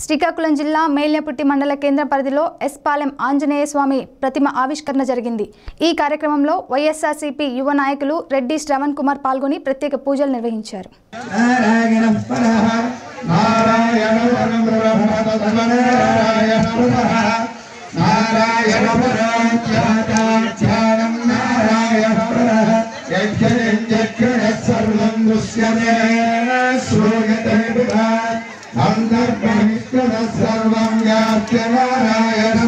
శ్రీకాకుళం జిల్లా మేల్యపుట్టి మండల కేంద్ర పరిధిలో ఎస్ పాలెం ఆంజనేయ స్వామి ప్రతిమ ఆవిష్కరణ జరిగింది ఈ కార్యక్రమంలో వైఎస్ఆర్సీపీ యువ నాయకులు రెడ్డి శ్రవణ్ కుమార్ పాల్గొని ప్రత్యేక పూజలు నిర్వహించారు నారాయణ పరః నారాయణ పరం బ్రహ్మతత్వనారాయణ పరః నారాయణ పరం ధ్యానం నారాయణ పరః యజ్ఞం యజ్ఞ సర్వం దృశ్యతే శ్రూయతే అంతర్బహిష్కృత సర్వం వ్యాప్య నారాయణ